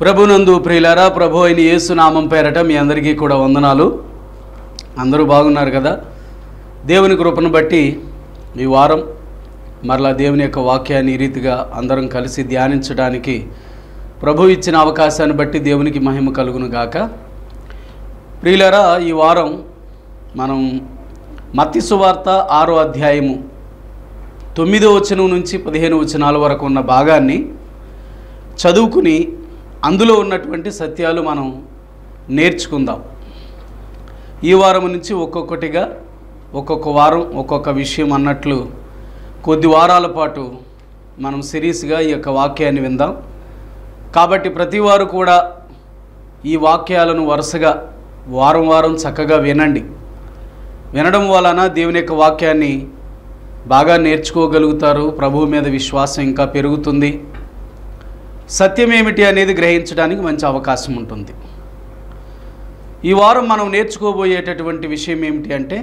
ప్రభునందు ప్రియులారా ప్రభు అయిన యేసునామం పేరట మీ అందరికీ కూడా వందనాలు అందరూ బాగున్నారు కదా దేవుని కృపను బట్టి ఈ వారం మరలా దేవుని యొక్క వాక్యాన్ని ఈ రీతిగా అందరం కలిసి ధ్యానించడానికి ప్రభు ఇచ్చిన అవకాశాన్ని బట్టి దేవునికి మహిమ కలుగును గాక ప్రియులారా ఈ వారం మనం మత్తి సువార్త ఆరో అధ్యాయము తొమ్మిదో వచనం నుంచి పదిహేను వచనాల వరకు ఉన్న భాగాన్ని చదువుకుని అందులో ఉన్నటువంటి సత్యాలు మనం నేర్చుకుందాం ఈ వారం నుంచి ఒక్కొక్కటిగా ఒక్కొక్క వారం ఒక్కొక్క విషయం అన్నట్లు కొద్ది వారాల పాటు మనం సిరీస్గా ఈ యొక్క వాక్యాన్ని విందాం కాబట్టి ప్రతి వారు కూడా ఈ వాక్యాలను వరుసగా వారం వారం చక్కగా వినండి వినడం వలన దేవుని యొక్క వాక్యాన్ని బాగా నేర్చుకోగలుగుతారు ప్రభువు మీద విశ్వాసం ఇంకా పెరుగుతుంది సత్యం ఏమిటి అనేది గ్రహించడానికి మంచి అవకాశం ఉంటుంది ఈ వారం మనం నేర్చుకోబోయేటటువంటి విషయం ఏమిటి అంటే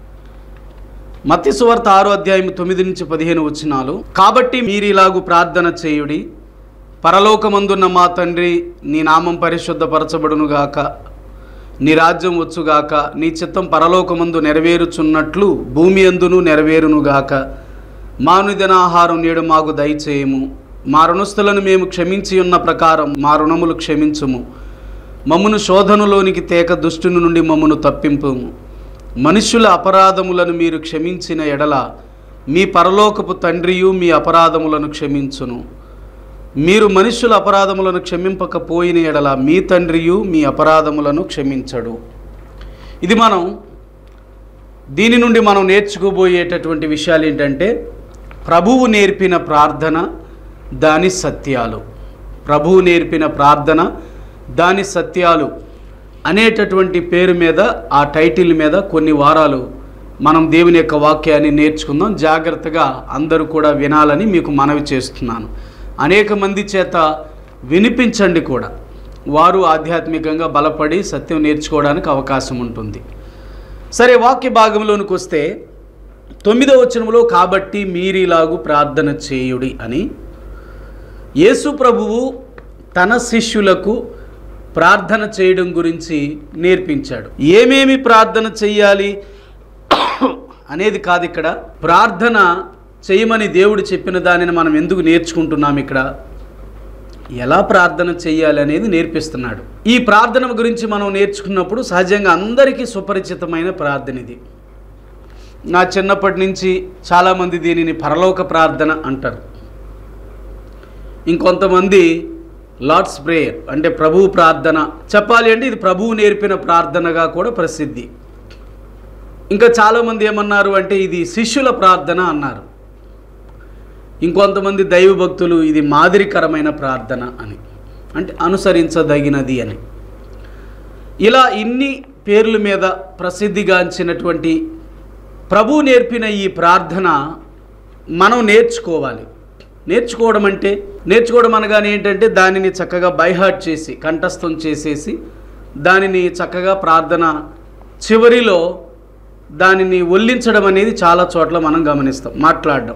మత్తి సువార్త ఆరో అధ్యాయం తొమ్మిది నుంచి పదిహేను వచ్చినాలు కాబట్టి మీరు ఇలాగు ప్రార్థన చేయుడి పరలోకమందున్న మా తండ్రి నీ నామం పరిశుద్ధపరచబడునుగాక నీ రాజ్యం వచ్చుగాక నీ చిత్తం పరలోకమందు నెరవేరుచున్నట్లు భూమి అందును నెరవేరునుగాక మానుదిన ఆహారం నేడు మాకు దయచేయము మా రుణస్థులను మేము క్షమించి ఉన్న ప్రకారం మా రుణములు క్షమించుము మమ్మును శోధనలోనికి తేక దుష్టుని నుండి మమ్మను తప్పింపుము మనుష్యుల అపరాధములను మీరు క్షమించిన ఎడల మీ పరలోకపు తండ్రియు మీ అపరాధములను క్షమించును మీరు మనుష్యుల అపరాధములను క్షమింపకపోయిన ఎడల మీ తండ్రియు మీ అపరాధములను క్షమించడు ఇది మనం దీని నుండి మనం నేర్చుకోబోయేటటువంటి విషయాలు ఏంటంటే ప్రభువు నేర్పిన ప్రార్థన దాని సత్యాలు ప్రభువు నేర్పిన ప్రార్థన దాని సత్యాలు అనేటటువంటి పేరు మీద ఆ టైటిల్ మీద కొన్ని వారాలు మనం దేవుని యొక్క వాక్యాన్ని నేర్చుకుందాం జాగ్రత్తగా అందరూ కూడా వినాలని మీకు మనవి చేస్తున్నాను అనేక మంది చేత వినిపించండి కూడా వారు ఆధ్యాత్మికంగా బలపడి సత్యం నేర్చుకోవడానికి అవకాశం ఉంటుంది సరే వాక్య భాగంలోనికి వస్తే తొమ్మిదవ వచనంలో కాబట్టి మీరిలాగు ప్రార్థన చేయుడి అని యేసు ప్రభువు తన శిష్యులకు ప్రార్థన చేయడం గురించి నేర్పించాడు ఏమేమి ప్రార్థన చెయ్యాలి అనేది కాదు ఇక్కడ ప్రార్థన చేయమని దేవుడు చెప్పిన దానిని మనం ఎందుకు నేర్చుకుంటున్నాం ఇక్కడ ఎలా ప్రార్థన చేయాలి అనేది నేర్పిస్తున్నాడు ఈ ప్రార్థన గురించి మనం నేర్చుకున్నప్పుడు సహజంగా అందరికీ సుపరిచితమైన ప్రార్థన ఇది నా చిన్నప్పటి నుంచి చాలామంది దీనిని పరలోక ప్రార్థన అంటారు ఇంకొంతమంది లార్డ్స్ ప్రేయర్ అంటే ప్రభువు ప్రార్థన చెప్పాలి అంటే ఇది ప్రభువు నేర్పిన ప్రార్థనగా కూడా ప్రసిద్ధి ఇంకా చాలామంది ఏమన్నారు అంటే ఇది శిష్యుల ప్రార్థన అన్నారు ఇంకొంతమంది దైవభక్తులు ఇది మాదిరికరమైన ప్రార్థన అని అంటే అనుసరించదగినది అని ఇలా ఇన్ని పేర్ల మీద ప్రసిద్ధిగాంచినటువంటి ప్రభు నేర్పిన ఈ ప్రార్థన మనం నేర్చుకోవాలి నేర్చుకోవడం అంటే నేర్చుకోవడం అనగానే ఏంటంటే దానిని చక్కగా బైహార్ట్ చేసి కంఠస్థం చేసేసి దానిని చక్కగా ప్రార్థన చివరిలో దానిని ఒల్లించడం అనేది చాలా చోట్ల మనం గమనిస్తాం మాట్లాడడం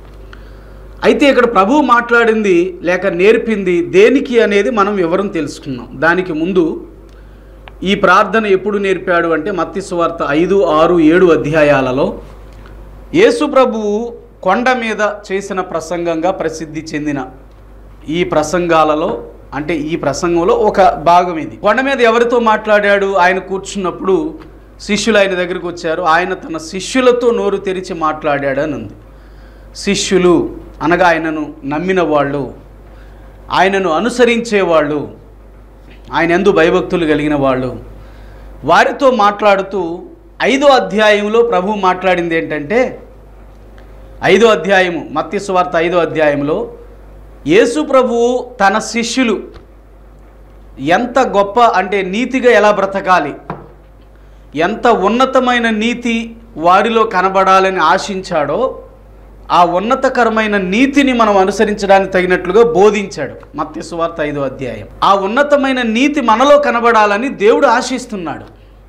అయితే ఇక్కడ ప్రభువు మాట్లాడింది లేక నేర్పింది దేనికి అనేది మనం వివరం తెలుసుకున్నాం దానికి ముందు ఈ ప్రార్థన ఎప్పుడు నేర్పాడు అంటే మత్తి సువార్త ఐదు ఆరు ఏడు అధ్యాయాలలో యేసు ప్రభువు కొండ మీద చేసిన ప్రసంగంగా ప్రసిద్ధి చెందిన ఈ ప్రసంగాలలో అంటే ఈ ప్రసంగంలో ఒక భాగం ఇది కొండ మీద ఎవరితో మాట్లాడాడు ఆయన కూర్చున్నప్పుడు శిష్యులు ఆయన దగ్గరికి వచ్చారు ఆయన తన శిష్యులతో నోరు తెరిచి మాట్లాడాడు అని ఉంది శిష్యులు అనగా ఆయనను నమ్మిన వాళ్ళు ఆయనను అనుసరించేవాళ్ళు ఆయన ఎందు భయభక్తులు కలిగిన వాళ్ళు వారితో మాట్లాడుతూ ఐదో అధ్యాయంలో ప్రభు మాట్లాడింది ఏంటంటే ఐదో అధ్యాయము మత్తి సువార్త ఐదో అధ్యాయంలో యేసు ప్రభువు తన శిష్యులు ఎంత గొప్ప అంటే నీతిగా ఎలా బ్రతకాలి ఎంత ఉన్నతమైన నీతి వారిలో కనబడాలని ఆశించాడో ఆ ఉన్నతకరమైన నీతిని మనం అనుసరించడానికి తగినట్లుగా బోధించాడు మత్స్య సువార్త ఐదో అధ్యాయం ఆ ఉన్నతమైన నీతి మనలో కనబడాలని దేవుడు ఆశిస్తున్నాడు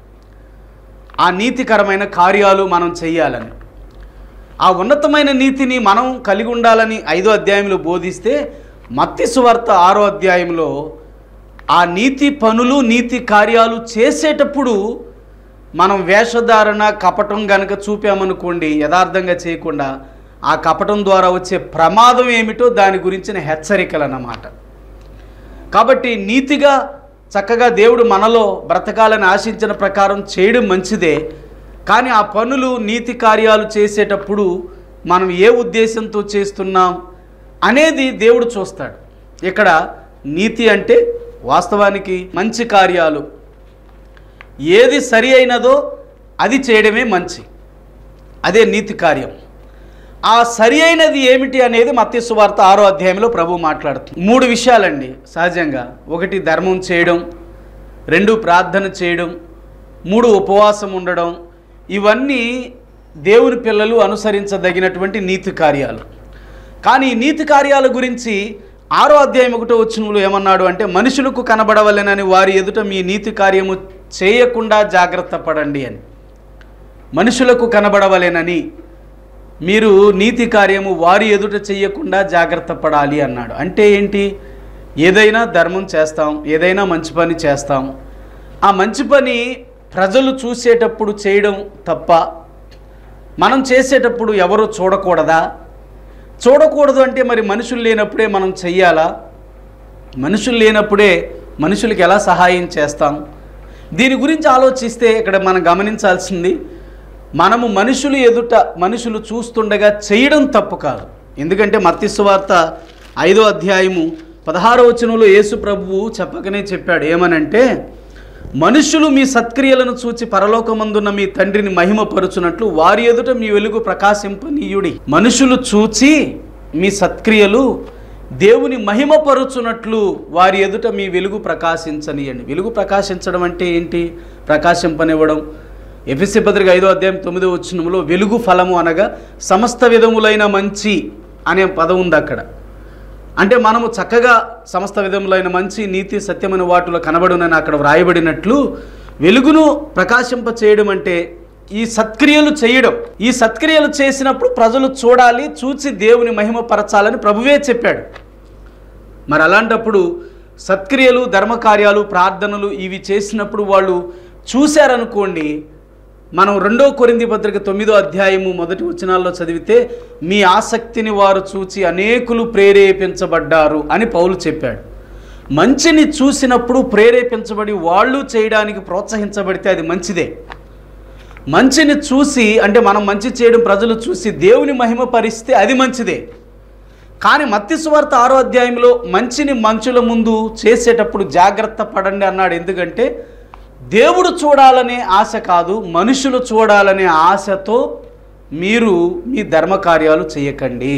ఆ నీతికరమైన కార్యాలు మనం చెయ్యాలని ఆ ఉన్నతమైన నీతిని మనం కలిగి ఉండాలని ఐదో అధ్యాయంలో బోధిస్తే మత్తి సువార్త ఆరో అధ్యాయంలో ఆ నీతి పనులు నీతి కార్యాలు చేసేటప్పుడు మనం వేషధారణ కపటం గనక చూపామనుకోండి యథార్థంగా చేయకుండా ఆ కపటం ద్వారా వచ్చే ప్రమాదం ఏమిటో దాని గురించిన హెచ్చరికలు అన్నమాట కాబట్టి నీతిగా చక్కగా దేవుడు మనలో బ్రతకాలని ఆశించిన ప్రకారం చేయడం మంచిదే కానీ ఆ పనులు నీతి కార్యాలు చేసేటప్పుడు మనం ఏ ఉద్దేశంతో చేస్తున్నాం అనేది దేవుడు చూస్తాడు ఇక్కడ నీతి అంటే వాస్తవానికి మంచి కార్యాలు ఏది సరి అయినదో అది చేయడమే మంచి అదే నీతి కార్యం ఆ సరి అయినది ఏమిటి అనేది మత్స్య సువార్త ఆరో అధ్యాయంలో ప్రభు మాట్లాడుతుంది మూడు విషయాలండి సహజంగా ఒకటి ధర్మం చేయడం రెండు ప్రార్థన చేయడం మూడు ఉపవాసం ఉండడం ఇవన్నీ దేవుని పిల్లలు అనుసరించదగినటువంటి నీతి కార్యాలు కానీ ఈ నీతి కార్యాల గురించి ఆరో అధ్యాయం ఒకటో వచ్చినప్పుడు ఏమన్నాడు అంటే మనుషులకు కనబడవలెనని వారి ఎదుట మీ నీతి కార్యము చేయకుండా జాగ్రత్త పడండి అని మనుషులకు కనబడవలెనని మీరు నీతి కార్యము వారి ఎదుట చెయ్యకుండా జాగ్రత్త పడాలి అన్నాడు అంటే ఏంటి ఏదైనా ధర్మం చేస్తాం ఏదైనా మంచి పని చేస్తాం ఆ మంచి పని ప్రజలు చూసేటప్పుడు చేయడం తప్ప మనం చేసేటప్పుడు ఎవరు చూడకూడదా చూడకూడదు అంటే మరి మనుషులు లేనప్పుడే మనం చెయ్యాలా మనుషులు లేనప్పుడే మనుషులకి ఎలా సహాయం చేస్తాం దీని గురించి ఆలోచిస్తే ఇక్కడ మనం గమనించాల్సింది మనము మనుషులు ఎదుట మనుషులు చూస్తుండగా చేయడం తప్పు కాదు ఎందుకంటే మత్స్సు వార్త ఐదో అధ్యాయము పదహారో వచనంలో యేసు ప్రభువు చెప్పకనే చెప్పాడు ఏమనంటే మనుషులు మీ సత్క్రియలను చూచి పరలోకమందున్న మీ తండ్రిని మహిమపరుచున్నట్లు వారి ఎదుట మీ వెలుగు ప్రకాశింపనీయుడి మనుషులు చూచి మీ సత్క్రియలు దేవుని మహిమపరుచున్నట్లు వారి ఎదుట మీ వెలుగు ప్రకాశించనియండి వెలుగు ప్రకాశించడం అంటే ఏంటి ప్రకాశింపనివ్వడం ఎఫ్ఎస్సి పత్రిక ఐదో అధ్యాయం తొమ్మిదో వచ్చినములో వెలుగు ఫలము అనగా సమస్త విధములైన మంచి అనే పదం ఉంది అక్కడ అంటే మనము చక్కగా సమస్త విధములైన మంచి నీతి సత్యమైన వాటిలో కనబడునని అక్కడ వ్రాయబడినట్లు వెలుగును ప్రకాశింప చేయడం అంటే ఈ సత్క్రియలు చేయడం ఈ సత్క్రియలు చేసినప్పుడు ప్రజలు చూడాలి చూసి దేవుని మహిమపరచాలని ప్రభువే చెప్పాడు మరి అలాంటప్పుడు సత్క్రియలు ధర్మకార్యాలు ప్రార్థనలు ఇవి చేసినప్పుడు వాళ్ళు చూశారనుకోండి మనం రెండో కొరింది పత్రిక తొమ్మిదో అధ్యాయము మొదటి వచనాల్లో చదివితే మీ ఆసక్తిని వారు చూచి అనేకులు ప్రేరేపించబడ్డారు అని పౌలు చెప్పాడు మంచిని చూసినప్పుడు ప్రేరేపించబడి వాళ్ళు చేయడానికి ప్రోత్సహించబడితే అది మంచిదే మంచిని చూసి అంటే మనం మంచి చేయడం ప్రజలు చూసి దేవుని మహిమ పరిస్తే అది మంచిదే కానీ మత్తి సువార్త ఆరో అధ్యాయంలో మంచిని మంచుల ముందు చేసేటప్పుడు జాగ్రత్త పడండి అన్నాడు ఎందుకంటే దేవుడు చూడాలనే ఆశ కాదు మనుషులు చూడాలనే ఆశతో మీరు మీ ధర్మకార్యాలు చేయకండి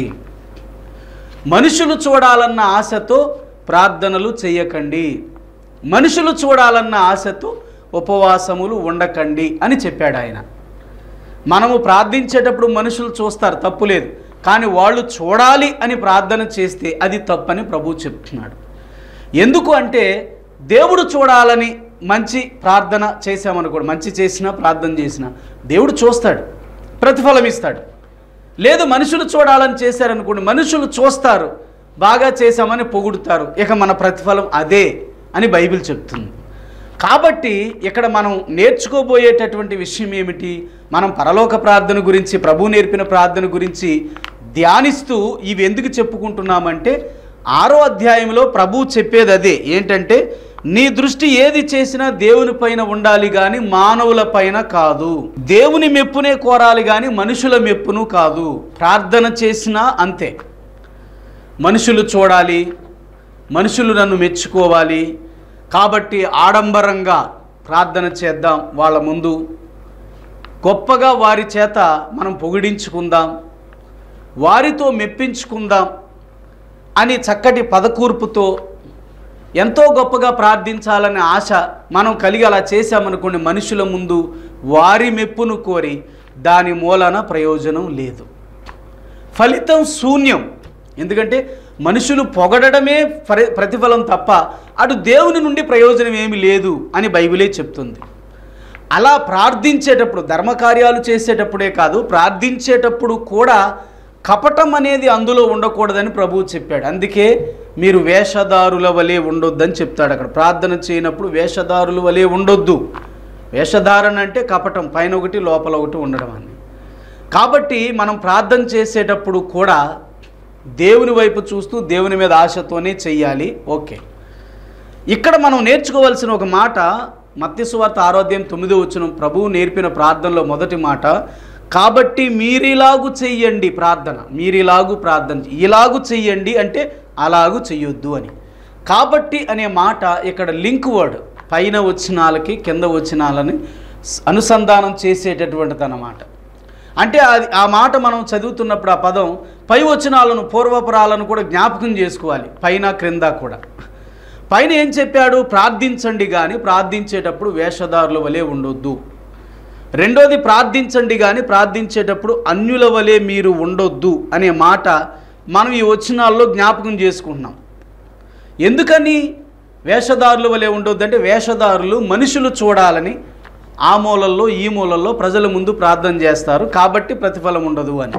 మనుషులు చూడాలన్న ఆశతో ప్రార్థనలు చేయకండి మనుషులు చూడాలన్న ఆశతో ఉపవాసములు ఉండకండి అని చెప్పాడు ఆయన మనము ప్రార్థించేటప్పుడు మనుషులు చూస్తారు తప్పులేదు కానీ వాళ్ళు చూడాలి అని ప్రార్థన చేస్తే అది తప్పని ప్రభు చెప్తున్నాడు ఎందుకు అంటే దేవుడు చూడాలని మంచి ప్రార్థన చేసామనుకోండి మంచి చేసినా ప్రార్థన చేసినా దేవుడు చూస్తాడు ప్రతిఫలం ఇస్తాడు లేదు మనుషులు చూడాలని చేశారనుకోండి మనుషులు చూస్తారు బాగా చేశామని పొగుడుతారు ఇక మన ప్రతిఫలం అదే అని బైబిల్ చెప్తుంది కాబట్టి ఇక్కడ మనం నేర్చుకోబోయేటటువంటి విషయం ఏమిటి మనం పరలోక ప్రార్థన గురించి ప్రభు నేర్పిన ప్రార్థన గురించి ధ్యానిస్తూ ఇవి ఎందుకు చెప్పుకుంటున్నామంటే ఆరో అధ్యాయంలో ప్రభు చెప్పేది అదే ఏంటంటే నీ దృష్టి ఏది చేసినా దేవుని పైన ఉండాలి కానీ మానవుల పైన కాదు దేవుని మెప్పునే కోరాలి కానీ మనుషుల మెప్పును కాదు ప్రార్థన చేసినా అంతే మనుషులు చూడాలి మనుషులు నన్ను మెచ్చుకోవాలి కాబట్టి ఆడంబరంగా ప్రార్థన చేద్దాం వాళ్ళ ముందు గొప్పగా వారి చేత మనం పొగిడించుకుందాం వారితో మెప్పించుకుందాం అని చక్కటి పదకూర్పుతో ఎంతో గొప్పగా ప్రార్థించాలనే ఆశ మనం కలిగి అలా చేశామనుకోండి మనుషుల ముందు వారి మెప్పును కోరి దాని మూలన ప్రయోజనం లేదు ఫలితం శూన్యం ఎందుకంటే మనుషులు పొగడమే ప్ర- ప్రతిఫలం తప్ప అటు దేవుని నుండి ప్రయోజనం ఏమీ లేదు అని బైబిలే చెప్తుంది అలా ప్రార్థించేటప్పుడు ధర్మకార్యాలు చేసేటప్పుడే కాదు ప్రార్థించేటప్పుడు కూడా కపటం అనేది అందులో ఉండకూడదని ప్రభువు చెప్పాడు అందుకే మీరు వేషధారుల వలె ఉండొద్దని చెప్తాడు అక్కడ ప్రార్థన చేయనప్పుడు వేషధారుల వలె ఉండొద్దు వేషధారణ అంటే కపటం పైన ఒకటి లోపల ఒకటి ఉండడం అని కాబట్టి మనం ప్రార్థన చేసేటప్పుడు కూడా దేవుని వైపు చూస్తూ దేవుని మీద ఆశతోనే చెయ్యాలి ఓకే ఇక్కడ మనం నేర్చుకోవాల్సిన ఒక మాట మత్స్యవార్త ఆరోగ్యం తొమ్మిదో వచ్చిన ప్రభువు నేర్పిన ప్రార్థనలో మొదటి మాట కాబట్టి మీరిలాగు చెయ్యండి ప్రార్థన మీరిలాగు ప్రార్థన చెయ్యి. ఇలాగు చెయ్యండి అంటే అలాగు చెయ్యొద్దు అని కాబట్టి అనే మాట ఇక్కడ లింక్ వర్డ్ పైన వచ్చినాలకి కింద వచ్చినాలని స్- అనుసంధానం చేసేటటువంటిది అన్నమాట అంటే అది ఆ మాట మనం చదువుతున్నప్పుడు ఆ పదం పై వచనాలను పూర్వపురాలను కూడా జ్ఞాపకం చేసుకోవాలి పైన క్రింద కూడా పైన ఏం చెప్పాడు ప్రార్థించండి కానీ ప్రార్థించేటప్పుడు వేషధారుల వలె ఉండొద్దు రెండోది ప్రార్థించండి కానీ ప్రార్థించేటప్పుడు అన్యుల వలె మీరు ఉండొద్దు అనే మాట మనం ఈ వచనాల్లో జ్ఞాపకం చేసుకుంటున్నాం ఎందుకని వేషధారుల వలె ఉండొద్దు అంటే వేషధారులు మనుషులు చూడాలని ఆ మూలల్లో ఈ మూలల్లో ప్రజల ముందు ప్రార్థన చేస్తారు కాబట్టి ప్రతిఫలం ఉండదు అని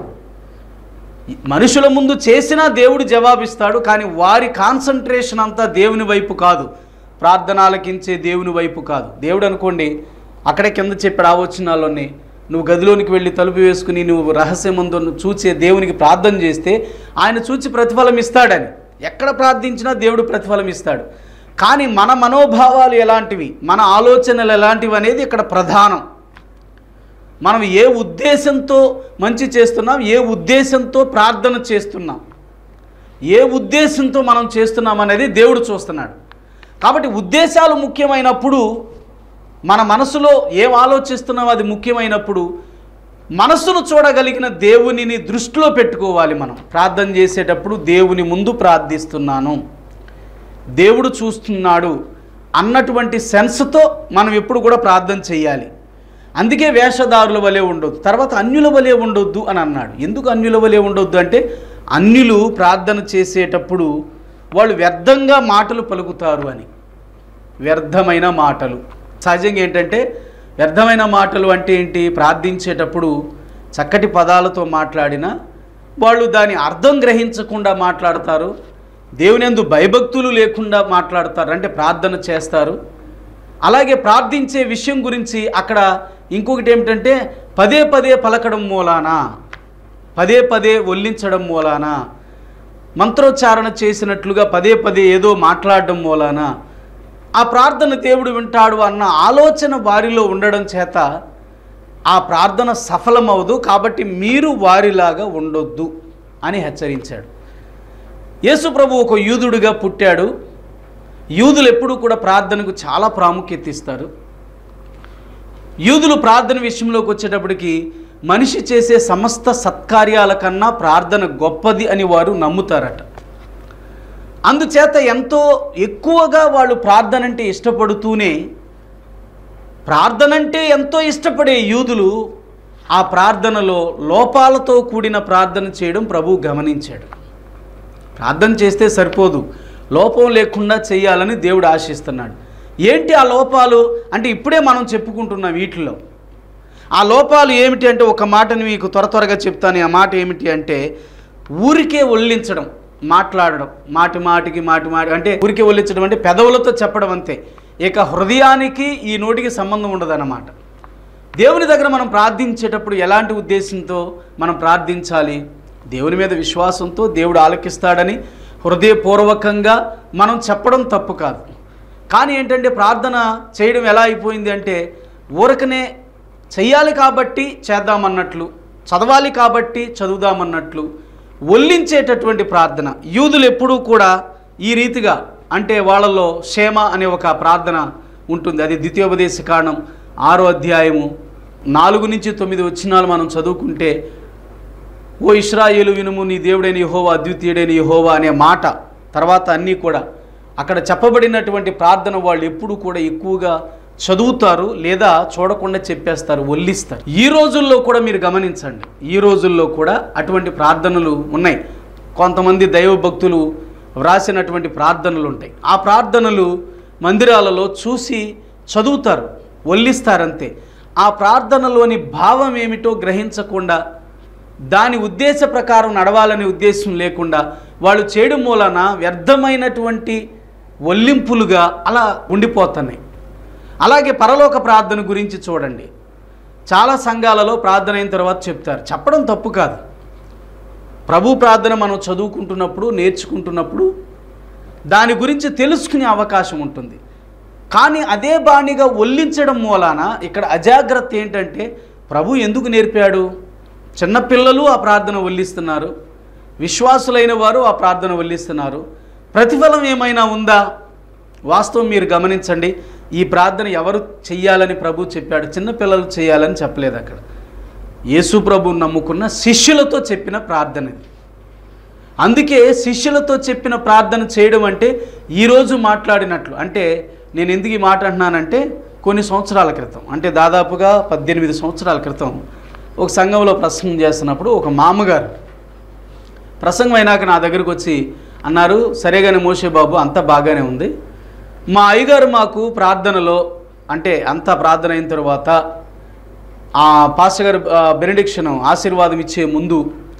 మనుషుల ముందు చేసినా దేవుడు జవాబిస్తాడు కానీ వారి కాన్సన్ట్రేషన్ అంతా దేవుని వైపు కాదు ప్రార్థనాలకించే దేవుని వైపు కాదు దేవుడు అనుకోండి అక్కడే కింద చెప్పాడు ఆ వచ్చినాల్లోనే నువ్వు గదిలోనికి వెళ్ళి తలుపు వేసుకుని నువ్వు రహస్యమందు చూచే దేవునికి ప్రార్థన చేస్తే ఆయన చూచి ప్రతిఫలం ఇస్తాడని ఎక్కడ ప్రార్థించినా దేవుడు ప్రతిఫలం ఇస్తాడు కానీ మన మనోభావాలు ఎలాంటివి మన ఆలోచనలు ఎలాంటివి అనేది ఇక్కడ ప్రధానం మనం ఏ ఉద్దేశంతో మంచి చేస్తున్నాం ఏ ఉద్దేశంతో ప్రార్థన చేస్తున్నాం ఏ ఉద్దేశంతో మనం చేస్తున్నాం అనేది దేవుడు చూస్తున్నాడు కాబట్టి ఉద్దేశాలు ముఖ్యమైనప్పుడు మన మనసులో ఏం ఆలోచిస్తున్నామో అది ముఖ్యమైనప్పుడు మనసును చూడగలిగిన దేవునిని దృష్టిలో పెట్టుకోవాలి మనం ప్రార్థన చేసేటప్పుడు దేవుని ముందు ప్రార్థిస్తున్నాను దేవుడు చూస్తున్నాడు అన్నటువంటి సెన్స్తో మనం ఎప్పుడు కూడా ప్రార్థన చేయాలి అందుకే వేషధారుల వలె ఉండొద్దు తర్వాత అన్యుల వలె ఉండొద్దు అని అన్నాడు ఎందుకు అన్యుల వలె ఉండొద్దు అంటే అన్యులు ప్రార్థన చేసేటప్పుడు వాళ్ళు వ్యర్థంగా మాటలు పలుకుతారు అని వ్యర్థమైన మాటలు సహజంగా ఏంటంటే వ్యర్థమైన మాటలు అంటే ఏంటి ప్రార్థించేటప్పుడు చక్కటి పదాలతో మాట్లాడినా వాళ్ళు దాని అర్థం గ్రహించకుండా మాట్లాడతారు దేవుని యందు భయభక్తులు లేకుండా మాట్లాడతారు అంటే ప్రార్థన చేస్తారు అలాగే ప్రార్థించే విషయం గురించి అక్కడ ఇంకొకటి ఏమిటంటే పదే పదే పలకడం మూలానా పదే పదే ఒల్లించడం మూలానా మంత్రోచ్చారణ చేసినట్లుగా పదే పదే ఏదో మాట్లాడడం మూలానా ఆ ప్రార్థన దేవుడు వింటాడు అన్న ఆలోచన వారిలో ఉండడం చేత ఆ ప్రార్థన సఫలమవదు కాబట్టి మీరు వారిలాగా ఉండొద్దు అని హెచ్చరించాడు యేసు ప్రభు ఒక యూదుడిగా పుట్టాడు యూదులు ఎప్పుడూ కూడా ప్రార్థనకు చాలా ప్రాముఖ్యత ఇస్తారు యూదులు ప్రార్థన విషయంలోకి వచ్చేటప్పటికి మనిషి చేసే సమస్త సత్కార్యాల కన్నా ప్రార్థన గొప్పది అని వారు నమ్ముతారట అందుచేత ఎంతో ఎక్కువగా వాళ్ళు ప్రార్థన అంటే ఇష్టపడుతూనే ప్రార్థన అంటే ఎంతో ఇష్టపడే యూదులు ఆ ప్రార్థనలో లోపాలతో కూడిన ప్రార్థన చేయడం ప్రభు గమనించాడు ప్రార్థన చేస్తే సరిపోదు లోపం లేకుండా చేయాలని దేవుడు ఆశిస్తున్నాడు ఏంటి ఆ లోపాలు అంటే ఇప్పుడే మనం చెప్పుకుంటున్న వీటిలో ఆ లోపాలు ఏమిటి అంటే ఒక మాటని మీకు త్వర త్వరగా చెప్తాను ఆ మాట ఏమిటి అంటే ఊరికే ఒల్లించడం మాట్లాడడం మాటి మాటికి మాటి మాటి అంటే ఊరికే ఒల్లించడం అంటే పెదవులతో చెప్పడం అంతే ఇక హృదయానికి ఈ నోటికి సంబంధం ఉండదన్నమాట దేవుని దగ్గర మనం ప్రార్థించేటప్పుడు ఎలాంటి ఉద్దేశంతో మనం ప్రార్థించాలి దేవుని మీద విశ్వాసంతో దేవుడు ఆలకిస్తాడని హృదయపూర్వకంగా మనం చెప్పడం తప్పు కాదు కానీ ఏంటంటే ప్రార్థన చేయడం ఎలా అయిపోయింది అంటే ఊరకనే చెయ్యాలి కాబట్టి చేద్దామన్నట్లు చదవాలి కాబట్టి చదువుదామన్నట్లు ఒల్లించేటటువంటి ప్రార్థన యూదులు ఎప్పుడూ కూడా ఈ రీతిగా అంటే వాళ్ళలో క్షేమ అనే ఒక ప్రార్థన ఉంటుంది అది ద్వితీయోపదేశ కారణం ఆరో అధ్యాయము నాలుగు నుంచి తొమ్మిది వచ్చినాలు మనం చదువుకుంటే ఓ ఇస్రాయేలు వినుము నీ దేవుడైన యహోవా అద్వితీయుడైన యహోవా అనే మాట తర్వాత అన్నీ కూడా అక్కడ చెప్పబడినటువంటి ప్రార్థన వాళ్ళు ఎప్పుడు కూడా ఎక్కువగా చదువుతారు లేదా చూడకుండా చెప్పేస్తారు ఒల్లిస్తారు ఈ రోజుల్లో కూడా మీరు గమనించండి ఈ రోజుల్లో కూడా అటువంటి ప్రార్థనలు ఉన్నాయి కొంతమంది దైవ భక్తులు వ్రాసినటువంటి ప్రార్థనలు ఉంటాయి ఆ ప్రార్థనలు మందిరాలలో చూసి చదువుతారు ఒల్లిస్తారంతే ఆ ప్రార్థనలోని భావం ఏమిటో గ్రహించకుండా దాని ఉద్దేశ ప్రకారం నడవాలనే ఉద్దేశం లేకుండా వాళ్ళు చేయడం మూలన వ్యర్థమైనటువంటి ఒల్లింపులుగా అలా ఉండిపోతున్నాయి అలాగే పరలోక ప్రార్థన గురించి చూడండి చాలా సంఘాలలో ప్రార్థన అయిన తర్వాత చెప్తారు చెప్పడం తప్పు కాదు ప్రభు ప్రార్థన మనం చదువుకుంటున్నప్పుడు నేర్చుకుంటున్నప్పుడు దాని గురించి తెలుసుకునే అవకాశం ఉంటుంది కానీ అదే బాణిగా ఒల్లించడం మూలాన ఇక్కడ అజాగ్రత్త ఏంటంటే ప్రభు ఎందుకు నేర్పాడు చిన్నపిల్లలు ఆ ప్రార్థన ఒల్లిస్తున్నారు విశ్వాసులైన వారు ఆ ప్రార్థన ఒల్లిస్తున్నారు ప్రతిఫలం ఏమైనా ఉందా వాస్తవం మీరు గమనించండి ఈ ప్రార్థన ఎవరు చెయ్యాలని ప్రభు చెప్పాడు చిన్నపిల్లలు చేయాలని చెప్పలేదు అక్కడ యేసు ప్రభు నమ్ముకున్న శిష్యులతో చెప్పిన ప్రార్థన ఇది అందుకే శిష్యులతో చెప్పిన ప్రార్థన చేయడం అంటే ఈరోజు మాట్లాడినట్లు అంటే నేను ఎందుకు ఈ మాట అంటున్నానంటే కొన్ని సంవత్సరాల క్రితం అంటే దాదాపుగా పద్దెనిమిది సంవత్సరాల క్రితం ఒక సంఘంలో ప్రసంగం చేస్తున్నప్పుడు ఒక మామగారు ప్రసంగం అయినాక నా దగ్గరకు వచ్చి అన్నారు సరేగానే మోసే బాబు అంతా బాగానే ఉంది మా అయ్యగారు మాకు ప్రార్థనలో అంటే అంతా ప్రార్థన అయిన తర్వాత ఆ పాస్టర్ గారు బెనడిక్షన్ ఆశీర్వాదం ఇచ్చే ముందు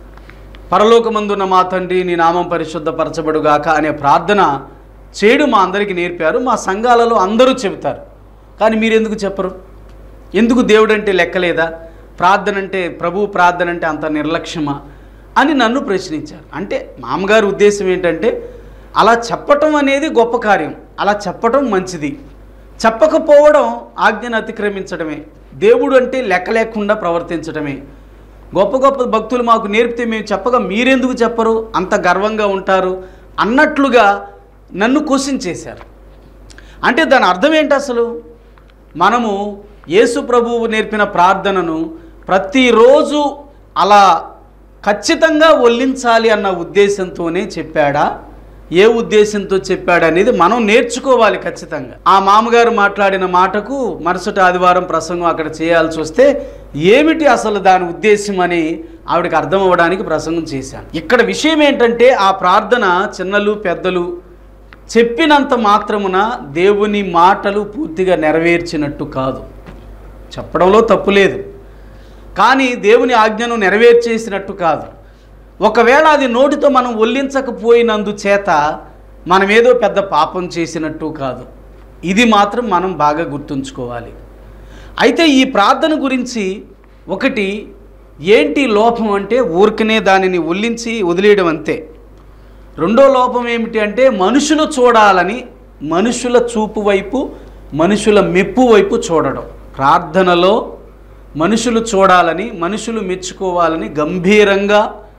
పరలోకమందున్న మా తండ్రి నీ నామం పరిశుద్ధపరచబడుగాక అనే ప్రార్థన చేయడం మా అందరికీ నేర్పారు మా సంఘాలలో అందరూ చెబుతారు కానీ మీరు ఎందుకు చెప్పరు ఎందుకు దేవుడు అంటే లెక్కలేదా ప్రార్థన అంటే ప్రభు ప్రార్థన అంటే అంత నిర్లక్ష్యమా అని నన్ను ప్రశ్నించారు అంటే మామగారి ఉద్దేశం ఏంటంటే అలా చెప్పటం అనేది గొప్ప కార్యం అలా చెప్పటం మంచిది చెప్పకపోవడం ఆజ్ఞను అతిక్రమించడమే దేవుడు అంటే లెక్క లేకుండా ప్రవర్తించడమే గొప్ప గొప్ప భక్తులు మాకు నేర్పితే మేము చెప్పగా మీరెందుకు చెప్పరు అంత గర్వంగా ఉంటారు అన్నట్లుగా నన్ను క్వశ్చన్ చేశారు అంటే దాని అర్థం ఏంటి అసలు మనము యేసు ప్రభువు నేర్పిన ప్రార్థనను ప్రతిరోజు అలా ఖచ్చితంగా ఒల్లించాలి అన్న ఉద్దేశంతోనే చెప్పాడా ఏ ఉద్దేశంతో చెప్పాడు అనేది మనం నేర్చుకోవాలి ఖచ్చితంగా ఆ మామగారు మాట్లాడిన మాటకు మరుసటి ఆదివారం ప్రసంగం అక్కడ చేయాల్సి వస్తే ఏమిటి అసలు దాని ఉద్దేశం అని ఆవిడకి అర్థం అవ్వడానికి ప్రసంగం చేశాను ఇక్కడ విషయం ఏంటంటే ఆ ప్రార్థన చిన్నలు పెద్దలు చెప్పినంత మాత్రమున దేవుని మాటలు పూర్తిగా నెరవేర్చినట్టు కాదు చెప్పడంలో తప్పు లేదు కానీ దేవుని ఆజ్ఞను నెరవేర్చేసినట్టు కాదు ఒకవేళ అది నోటితో మనం ఒల్లించకపోయినందు చేత మనం ఏదో పెద్ద పాపం చేసినట్టు కాదు ఇది మాత్రం మనం బాగా గుర్తుంచుకోవాలి అయితే ఈ ప్రార్థన గురించి ఒకటి ఏంటి లోపం అంటే ఊరికనే దానిని ఒల్లించి వదిలేయడం అంతే రెండో లోపం ఏమిటి అంటే మనుషులు చూడాలని మనుషుల చూపు వైపు మనుషుల మెప్పు వైపు చూడడం ప్రార్థనలో మనుషులు చూడాలని మనుషులు మెచ్చుకోవాలని గంభీరంగా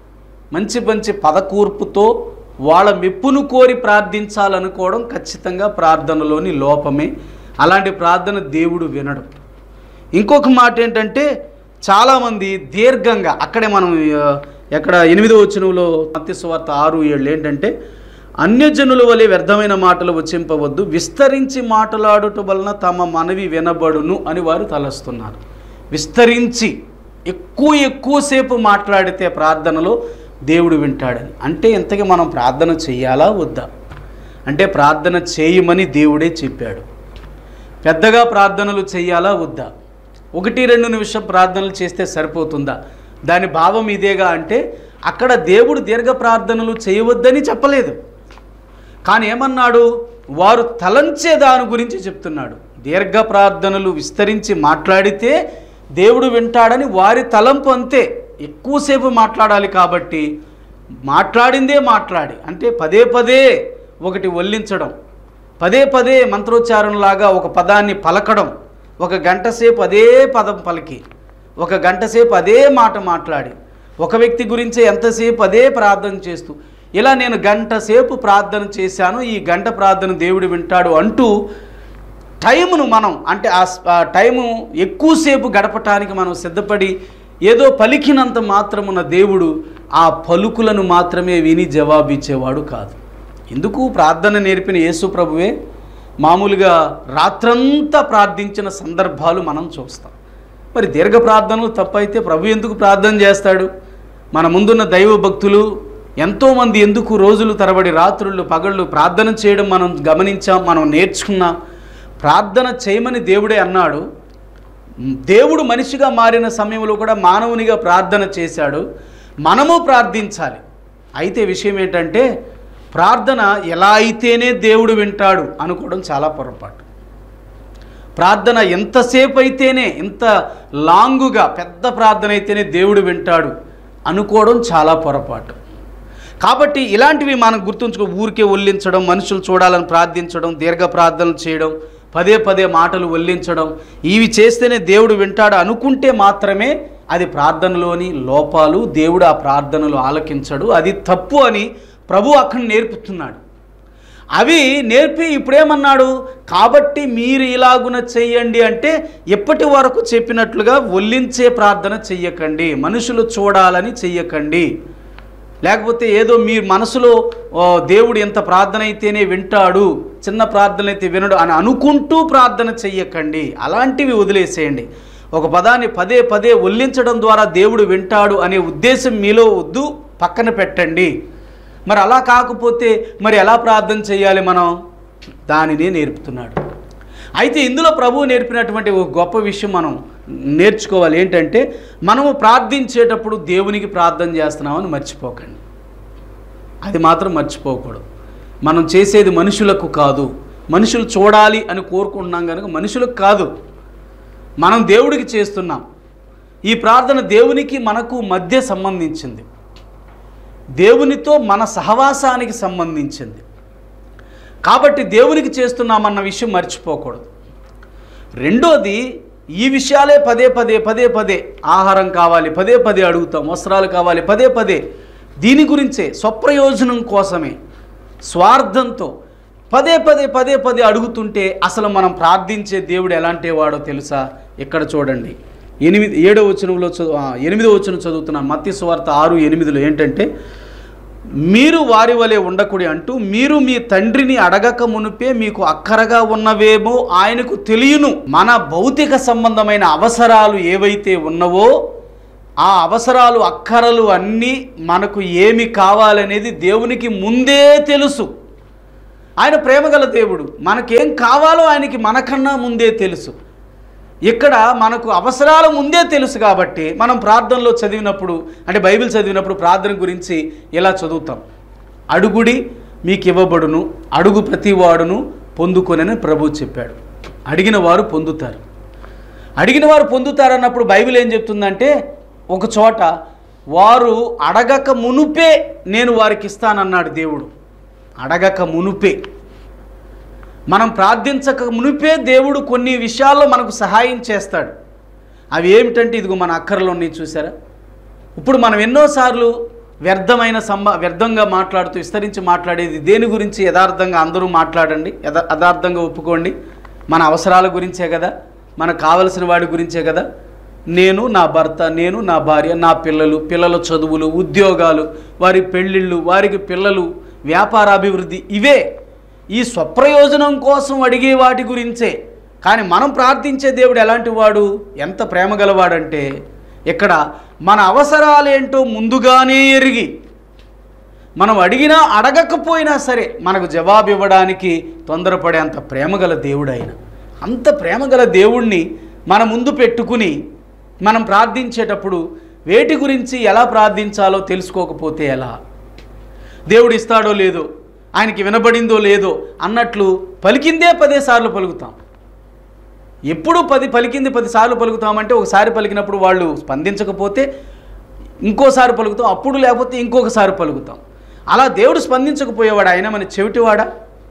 మంచి మంచి పదకూర్పుతో వాళ్ళ మెప్పును కోరి ప్రార్థించాలనుకోవడం ఖచ్చితంగా ప్రార్థనలోని లోపమే అలాంటి ప్రార్థన దేవుడు వినడు ఇంకొక మాట ఏంటంటే చాలామంది దీర్ఘంగా అక్కడే మనం ఆ, ఎక్కడ ఎనిమిదో వచనంలో మత్స్యవార్త ఆరు ఏళ్ళు ఏంటంటే అన్యజనుల వలె వ్యర్థమైన మాటలు వచ్చింపవద్దు విస్తరించి మాట్లాడుట వలన తమ మనవి వినబడును అని వారు తలస్తున్నారు విస్తరించి ఎక్కువ ఎక్కువసేపు మాట్లాడితే ప్రార్థనలో దేవుడు వింటాడని అంటే ఇంతకీ మనం ప్రార్థన చెయ్యాలా వద్దా అంటే ప్రార్థన చేయమని దేవుడే చెప్పాడు పెద్దగా ప్రార్థనలు చెయ్యాలా వద్దా ఒకటి రెండు నిమిషం ప్రార్థనలు చేస్తే సరిపోతుందా దాని భావం ఇదేగా అంటే అక్కడ దేవుడు దీర్ఘ ప్రార్థనలు చేయవద్దని చెప్పలేదు కానీ ఏమన్నాడు వారు తలంచే దాని గురించి చెప్తున్నాడు దీర్ఘ ప్రార్థనలు విస్తరించి మాట్లాడితే దేవుడు వింటాడని వారి తలంపు అంతే ఎక్కువసేపు మాట్లాడాలి కాబట్టి మాట్లాడిందే మాట్లాడి అంటే పదే పదే ఒకటి వల్లించడం పదే పదే మంత్రోచ్చారణలాగా ఒక పదాన్ని పలకడం ఒక గంట సేపు అదే పదం పలికి ఒక గంట సేపు అదే మాట మాట్లాడి ఒక వ్యక్తి గురించే ఎంతసేపు అదే ప్రార్థన చేస్తూ ఇలా నేను గంట సేపు ప్రార్థన చేశాను ఈ గంట ప్రార్థన దేవుడు వింటాడు అంటూ టైమును మనం అంటే ఆ స్- ఆ టైము ఎక్కువసేపు గడపటానికి మనం సిద్ధపడి ఏదో పలికినంత మాత్రమున దేవుడు ఆ పలుకులను మాత్రమే విని జవాబిచ్చేవాడు కాదు ఎందుకు ప్రార్థన నేర్పిన యేసు ప్రభువే మామూలుగా రాత్రంతా ప్రార్థించిన సందర్భాలు మనం చూస్తాం మరి దీర్ఘ ప్రార్థనలు తప్పైతే ప్రభు ఎందుకు ప్రార్థన చేస్తాడు మన ముందున్న దైవ భక్తులు ఎంతోమంది ఎందుకు రోజులు తరబడి రాత్రుళ్ళు పగళ్ళు ప్రార్థన చేయడం మనం గమనించాం మనం నేర్చుకున్నాం ప్రార్థన చేయమని దేవుడే అన్నాడు దేవుడు మనిషిగా మారిన సమయంలో కూడా మానవునిగా ప్రార్థన చేశాడు మనము ప్రార్థించాలి అయితే విషయం ఏంటంటే ప్రార్థన ఎలా అయితేనే దేవుడు వింటాడు అనుకోవడం చాలా పొరపాటు ప్రార్థన ఎంతసేపు అయితేనే ఎంత లాంగుగా పెద్ద ప్రార్థన అయితేనే దేవుడు వింటాడు అనుకోవడం చాలా పొరపాటు కాబట్టి ఇలాంటివి మనం గుర్తుంచుకో ఊరికే ఒల్లించడం మనుషులు చూడాలని ప్రార్థించడం దీర్ఘ ప్రార్థనలు చేయడం పదే పదే మాటలు ఒల్లించడం ఇవి చేస్తేనే దేవుడు వింటాడు అనుకుంటే మాత్రమే అది ప్రార్థనలోని లోపాలు దేవుడు ఆ ప్రార్థనలు ఆలకించడు అది తప్పు అని ప్రభు అక్కడ నేర్పుతున్నాడు అవి నేర్పి ఇప్పుడేమన్నాడు కాబట్టి మీరు ఇలాగున చెయ్యండి అంటే ఎప్పటి వరకు చెప్పినట్లుగా ఒల్లించే ప్రార్థన చెయ్యకండి మనుషులు చూడాలని చెయ్యకండి లేకపోతే ఏదో మీ మనసులో "ఓ, దేవుడు ఎంత ప్రార్థన అయితేనే వింటాడు చిన్న ప్రార్థన అయితే వినడు అని అనుకుంటూ ప్రార్థన చెయ్యకండి అలాంటివి వదిలేసేయండి ఒక పదాన్ని పదే పదే ఒల్లించడం ద్వారా దేవుడు వింటాడు అనే ఉద్దేశం మీలో వద్దు పక్కన పెట్టండి మరి అలా కాకపోతే మరి ఎలా ప్రార్థన చేయాలి మనం దానినే నేర్పుతున్నాడు అయితే ఇందులో ప్రభువు నేర్పినటువంటి ఒక గొప్ప విషయం మనం నేర్చుకోవాలి ఏంటంటే మనము ప్రార్థించేటప్పుడు దేవునికి ప్రార్థన చేస్తున్నామని మర్చిపోకండి అది మాత్రం మర్చిపోకూడదు మనం చేసేది మనుషులకు కాదు మనుషులు చూడాలి అని కోరుకుంటున్నాం కనుక మనుషులకు కాదు మనం దేవుడికి చేస్తున్నాం ఈ ప్రార్థన దేవునికి మనకు మధ్య సంబంధించింది దేవునితో మన సహవాసానికి సంబంధించింది కాబట్టి దేవునికి చేస్తున్నామన్న విషయం మర్చిపోకూడదు రెండోది ఈ విషయాలే పదే పదే పదే పదే ఆహారం కావాలి పదే పదే అడుగుతాం వస్త్రాలు కావాలి పదే పదే దీని గురించే స్వప్రయోజనం కోసమే స్వార్థంతో పదే పదే పదే పదే అడుగుతుంటే అసలు మనం ప్రార్థించే దేవుడు ఎలాంటి వాడో తెలుసా ఇక్కడ చూడండి ఎనిమిది ఏడో వచనంలో చదువు ఆ, ఎనిమిదో వచనం చదువుతున్నాను మత్తి సువార్త ఆరు ఎనిమిదిలో ఏంటంటే మీరు వారి వలె ఉండకుడి అంటూ మీరు మీ తండ్రిని అడగక మునిపే మీకు అక్కరగా ఉన్నవేమో ఆయనకు తెలియను మన భౌతిక సంబంధమైన అవసరాలు ఏవైతే ఉన్నవో ఆ అవసరాలు అక్కరలు అన్నీ మనకు ఏమి కావాలనేది దేవునికి ముందే తెలుసు ఆయన ప్రేమగల దేవుడు మనకేం కావాలో ఆయనకి మనకన్నా ముందే తెలుసు ఇక్కడ మనకు అవసరాలు ముందే తెలుసు కాబట్టి మనం ప్రార్థనలో చదివినప్పుడు అంటే బైబిల్ చదివినప్పుడు ప్రార్థన గురించి ఇలా చదువుతాం అడుగుడి మీకు ఇవ్వబడును అడుగు ప్రతివాడును పొందుకొనని ప్రభు చెప్పాడు అడిగిన వారు పొందుతారు అడిగిన వారు పొందుతారన్నప్పుడు బైబిల్ ఏం చెప్తుందంటే ఒక చోట వారు అడగక మునుపే నేను వారికి ఇస్తానన్నాడు దేవుడు అడగక మునుపే మనం ప్రార్థించక మునిపే దేవుడు కొన్ని విషయాల్లో మనకు సహాయం చేస్తాడు అవి ఏమిటంటే ఇదిగో మన అక్కరలో ఉన్నాయి చూసారా ఇప్పుడు మనం ఎన్నోసార్లు వ్యర్థమైన సంబ వ్యర్థంగా మాట్లాడుతూ విస్తరించి మాట్లాడేది దేని గురించి యథార్థంగా అందరూ మాట్లాడండి యథా యథార్థంగా ఒప్పుకోండి మన అవసరాల గురించే కదా మనకు కావలసిన వాడి గురించే కదా నేను నా భర్త నేను నా భార్య నా పిల్లలు పిల్లల చదువులు ఉద్యోగాలు వారి పెళ్ళిళ్ళు వారికి పిల్లలు వ్యాపారాభివృద్ధి ఇవే ఈ స్వప్రయోజనం కోసం అడిగే వాటి గురించే కానీ మనం ప్రార్థించే దేవుడు ఎలాంటి వాడు ఎంత ప్రేమ గలవాడంటే ఇక్కడ మన అవసరాలేంటో ముందుగానే ఎరిగి మనం అడిగినా అడగకపోయినా సరే మనకు జవాబు ఇవ్వడానికి తొందరపడే అంత ప్రేమగల దేవుడు ఆయన అంత ప్రేమగల దేవుణ్ణి మన ముందు పెట్టుకుని మనం ప్రార్థించేటప్పుడు వేటి గురించి ఎలా ప్రార్థించాలో తెలుసుకోకపోతే ఎలా దేవుడు ఇస్తాడో లేదో ఆయనకి వినబడిందో లేదో అన్నట్లు పలికిందే పదే సార్లు పలుకుతాం ఎప్పుడు పది పలికింది పదిసార్లు పలుకుతామంటే ఒకసారి పలికినప్పుడు వాళ్ళు స్పందించకపోతే ఇంకోసారి పలుకుతాం అప్పుడు లేకపోతే ఇంకొకసారి పలుకుతాం అలా దేవుడు స్పందించకపోయేవాడు ఆయన మన చెవిటివాడా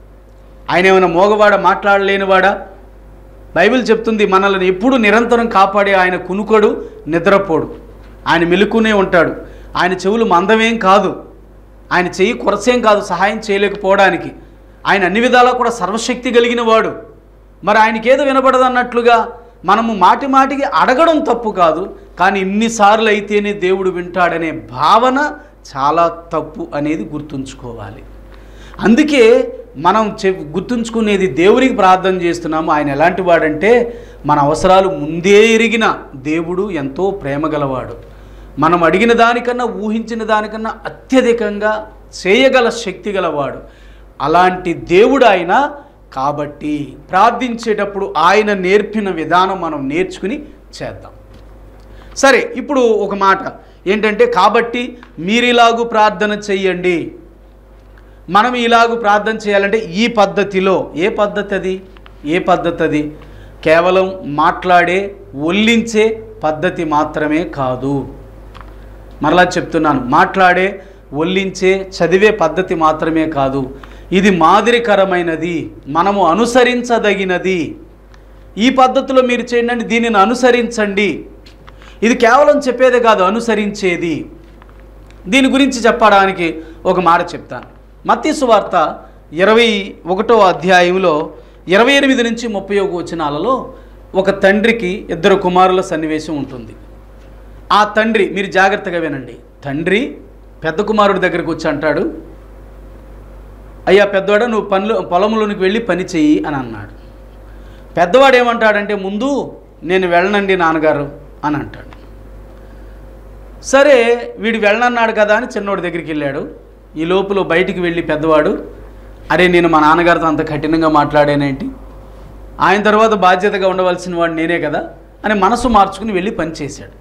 ఆయన ఏమైనా మోగవాడా మాట్లాడలేనివాడా బైబిల్ చెప్తుంది మనల్ని ఎప్పుడు నిరంతరం కాపాడే ఆయన కునుకడు నిద్రపోడు ఆయన మెలుకునే ఉంటాడు ఆయన చెవులు మందమేం కాదు ఆయన చెయ్యి కొరసేం కాదు సహాయం చేయలేకపోవడానికి ఆయన అన్ని విధాలా కూడా సర్వశక్తి కలిగిన వాడు మరి ఆయనకి ఏదో వినపడదు అన్నట్లుగా మనము మాటి మాటికి అడగడం తప్పు కాదు కానీ ఇన్నిసార్లు అయితేనే దేవుడు వింటాడనే భావన చాలా తప్పు అనేది గుర్తుంచుకోవాలి అందుకే మనం చె గుర్తుంచుకునేది దేవునికి ప్రార్థన చేస్తున్నాము ఆయన ఎలాంటి వాడంటే మన అవసరాలు ముందే ఎరిగిన దేవుడు ఎంతో ప్రేమగలవాడు మనం అడిగిన దానికన్నా ఊహించిన దానికన్నా అత్యధికంగా చేయగల శక్తి గలవాడు అలాంటి దేవుడు ఆయన కాబట్టి ప్రార్థించేటప్పుడు ఆయన నేర్పిన విధానం మనం నేర్చుకుని చేద్దాం సరే ఇప్పుడు ఒక మాట ఏంటంటే కాబట్టి మీరిలాగు ప్రార్థన చెయ్యండి మనం ఇలాగూ ప్రార్థన చేయాలంటే ఈ పద్ధతిలో ఏ పద్ధతి అది ఏ పద్ధతి అది కేవలం మాట్లాడే ఒల్లించే పద్ధతి మాత్రమే కాదు మరలా చెప్తున్నాను మాట్లాడే ఒల్లించే చదివే పద్ధతి మాత్రమే కాదు ఇది మాదిరికరమైనది మనము అనుసరించదగినది ఈ పద్ధతిలో మీరు చేయండి దీనిని అనుసరించండి ఇది కేవలం చెప్పేదే కాదు అనుసరించేది దీని గురించి చెప్పడానికి ఒక మాట చెప్తాను మత్తీసు వార్త ఇరవై ఒకటో అధ్యాయంలో ఇరవై ఎనిమిది నుంచి ముప్పై ఒక వచనాలలో ఒక తండ్రికి ఇద్దరు కుమారుల సన్నివేశం ఉంటుంది ఆ తండ్రి మీరు జాగ్రత్తగా వినండి తండ్రి పెద్ద కుమారుడి దగ్గరికి వచ్చి అంటాడు అయ్యా పెద్దవాడ నువ్వు పనులు పొలంలోనికి వెళ్ళి పని చెయ్యి అని అన్నాడు పెద్దవాడు ఏమంటాడంటే ముందు నేను వెళ్ళనండి నాన్నగారు అని అంటాడు సరే వీడు వెళ్ళనన్నాడు కదా అని చిన్నోడి దగ్గరికి వెళ్ళాడు ఈ లోపల బయటికి వెళ్ళి పెద్దవాడు అరే నేను మా నాన్నగారితో అంత కఠినంగా మాట్లాడానేంటి ఆయన తర్వాత బాధ్యతగా ఉండవలసిన వాడు నేనే కదా అని మనసు మార్చుకుని వెళ్ళి పని చేశాడు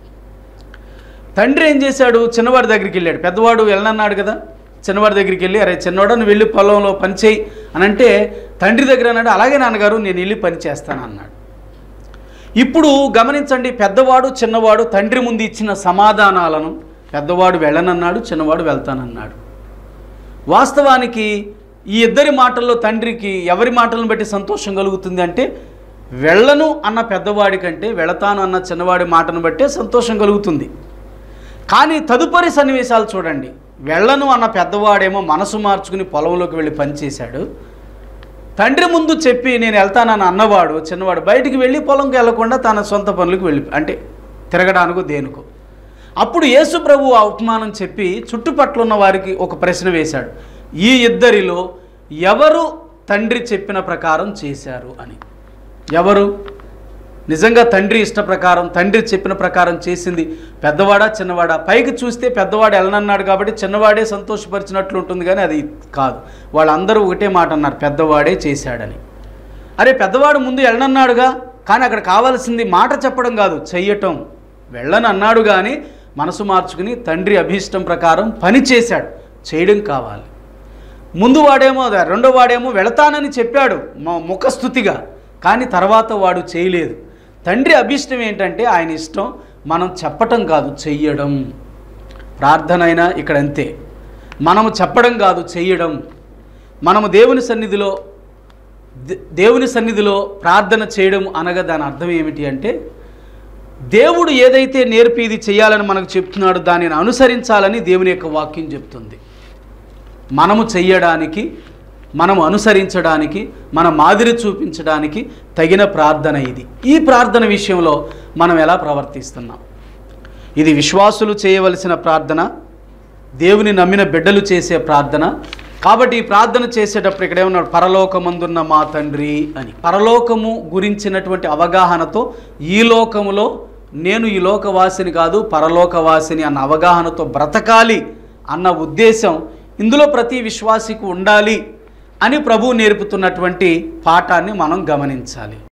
తండ్రి ఏం చేశాడు చిన్నవాడి దగ్గరికి వెళ్ళాడు పెద్దవాడు వెళ్ళనన్నాడు కదా చిన్నవాడి దగ్గరికి వెళ్ళి అరే చిన్నవాడు నువ్వు వెళ్ళి పొలంలో పని చేయి అని అంటే తండ్రి దగ్గర అన్నాడు అలాగే నాన్నగారు నేను వెళ్ళి పని చేస్తాను అన్నాడు ఇప్పుడు గమనించండి పెద్దవాడు చిన్నవాడు తండ్రి ముందు ఇచ్చిన సమాధానాలను పెద్దవాడు వెళ్ళనన్నాడు చిన్నవాడు వెళ్తానన్నాడు వాస్తవానికి ఈ ఇద్దరి మాటల్లో తండ్రికి ఎవరి మాటలను బట్టి సంతోషం కలుగుతుంది అంటే వెళ్ళను అన్న పెద్దవాడి కంటే వెళతాను అన్న చిన్నవాడి మాటను బట్టే సంతోషం కలుగుతుంది కానీ తదుపరి సన్నివేశాలు చూడండి వెళ్ళను అన్న పెద్దవాడేమో మనసు మార్చుకుని పొలంలోకి వెళ్ళి పనిచేశాడు తండ్రి ముందు చెప్పి నేను వెళ్తానని అన్నవాడు చిన్నవాడు బయటికి వెళ్ళి పొలంకి వెళ్లకుండా తన సొంత పనులకు వెళ్ళి అంటే తిరగడానికో దేనికో అప్పుడు యేసు ప్రభు ఆ ఉపమానం చెప్పి చుట్టుపక్కల ఉన్న వారికి ఒక ప్రశ్న వేశాడు ఈ ఇద్దరిలో ఎవరు తండ్రి చెప్పిన ప్రకారం చేశారు అని ఎవరు నిజంగా తండ్రి ఇష్ట ప్రకారం తండ్రి చెప్పిన ప్రకారం చేసింది పెద్దవాడా చిన్నవాడా పైకి చూస్తే పెద్దవాడు వెళ్ళనన్నాడు కాబట్టి చిన్నవాడే సంతోషపరిచినట్లు ఉంటుంది కానీ అది కాదు వాళ్ళందరూ ఒకటే మాట అన్నారు పెద్దవాడే చేశాడని అరే పెద్దవాడు ముందు వెళ్ళనన్నాడుగా కానీ అక్కడ కావాల్సింది మాట చెప్పడం కాదు చెయ్యటం వెళ్ళని అన్నాడు కానీ మనసు మార్చుకుని తండ్రి అభీష్టం ప్రకారం పని చేశాడు చేయడం కావాలి ముందు వాడేమో అదే రెండో వాడేమో వెళతానని చెప్పాడు మ- ముఖస్థుతిగా కానీ తర్వాత వాడు చేయలేదు తండ్రి అభీష్టం ఏంటంటే ఆయన ఇష్టం మనం చెప్పటం కాదు చెయ్యడం ప్రార్థన అయినా ఇక్కడ అంతే మనము చెప్పడం కాదు చెయ్యడం మనము దేవుని సన్నిధిలో దే- దేవుని సన్నిధిలో ప్రార్థన చేయడం అనగా దాని అర్థం ఏమిటి అంటే దేవుడు ఏదైతే నేర్పి ఇది చేయాలని మనకు చెప్తున్నాడో దానిని అనుసరించాలని దేవుని యొక్క వాక్యం చెప్తుంది మనము చెయ్యడానికి మనము అనుసరించడానికి మన మాదిరి చూపించడానికి తగిన ప్రార్థన ఇది ఈ ప్రార్థన విషయంలో మనం ఎలా ప్రవర్తిస్తున్నాం ఇది విశ్వాసులు చేయవలసిన ప్రార్థన దేవుని నమ్మిన బిడ్డలు చేసే ప్రార్థన కాబట్టి ఈ ప్రార్థన చేసేటప్పుడు ఇక్కడ ఏమన్నాడు పరలోకమందున్న మా తండ్రి అని పరలోకము గురించినటువంటి అవగాహనతో ఈ లోకములో నేను ఈ లోకవాసిని కాదు పరలోకవాసిని అన్న అవగాహనతో బ్రతకాలి అన్న ఉద్దేశం ఇందులో ప్రతి విశ్వాసికి ఉండాలి అని ప్రభువు నేర్పుతున్నటువంటి పాఠాన్ని మనం గమనించాలి